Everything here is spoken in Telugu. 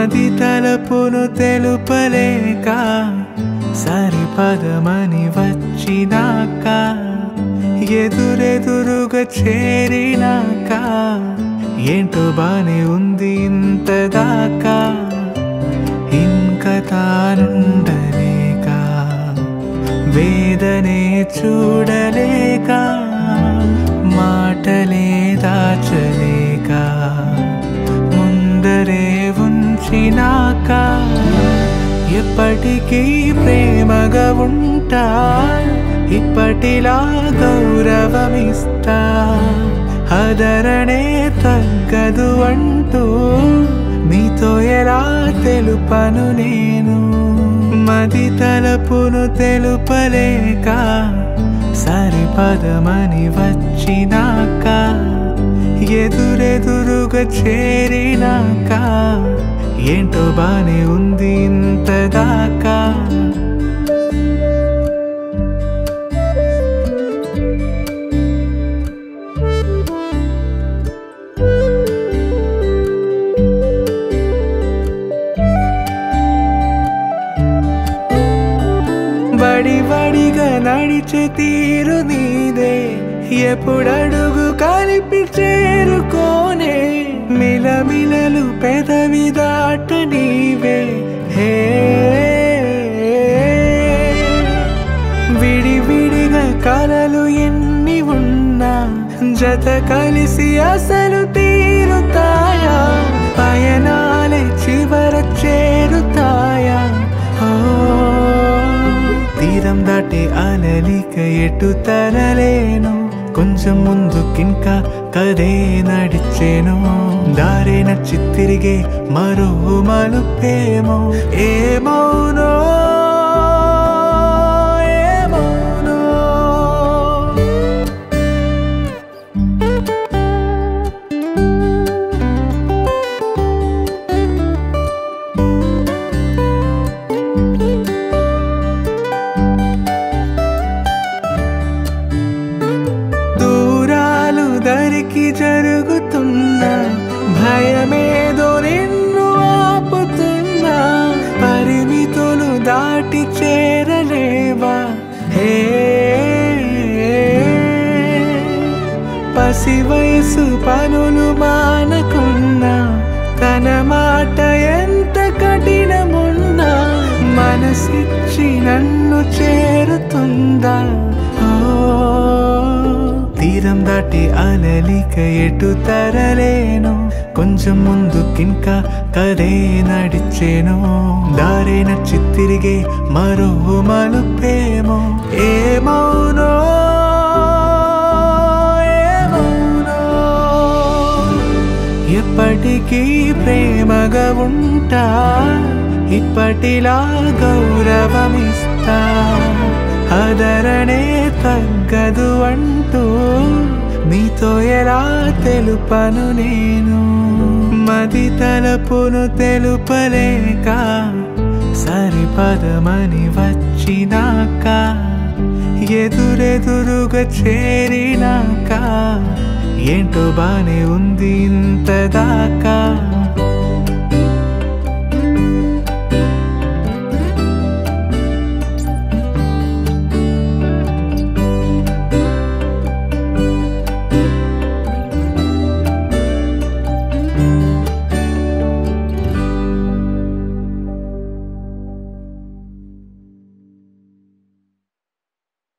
మది తలపును తెలుపలేక సరిపదమని వచ్చినాక ఎదురెదురుగా చేరినాక ఏంటో బానే ఉంది ఇంతదాకా ఇంకా తానుండలేక వేదనే చూడలేక మాటలే దాచలేక ముందరే ఉంచినాక ఎప్పటికీ ప్రేమగా ఉంటా ఇప్పటిలా గౌరవమిస్తా అదరణే తగ్గదు అంటూ మీతో ఎలా తెలుపను నేను మది తలపును తెలుపలేక సరిపదమని వచ్చినాక ఎదురెదురుగా చేరినాక ఏంటో బానే ఉంది ఇంతదాకా బడి బడిగా నడిచే తీరు నీదే ఎప్పుడడుగు కలిపి చేరుకోనే మిలమిలలు పెదవి దాట నీవే హే విడివిడిగా కలలు ఎన్ని ఉన్నా జత కలిసి అసలు తీరుతాయా పయనాలే చివర చేరుతాయా ఓ తీరం దాటే అలలిక ఎటు తరలేను కొంచెం ముందుకింకా కదే నడిచేను దారే నచ్చి తిరిగే మరో మలుపేమో ఏమౌనో ఏమౌనో దూరాలు దరికి జరుగుతున్నా భయమేదో నిన్ను ఆపుతున్నా పరిమితులు దాటి చేరలేవా హే పసి వయసు పనులు మానకున్నా తన మాట ఎంత కఠినమున్నా మనసిచ్చి నన్ను చేరుతుందా ఓ తీరం దాటి అలలిక ఎటు తరలేను కొంచెం ముందుకింకా కదే నడిచేను దారే నచ్చి తిరిగే మరో మలుపేమో ఏమౌనో ఏమౌనో ఎప్పటికీ ప్రేమగా ఉంటా ఇప్పటిలా గౌరవమిస్తా అదరణే తగ్గదు అంటూ మీతో ఎలా తెలుపను నేను మది తలపును తెలుపలేక సరిపదమని వచ్చినాక ఎదురెదురుగా చేరినాక ఏంటో బానే ఉంది ఇంతదాకా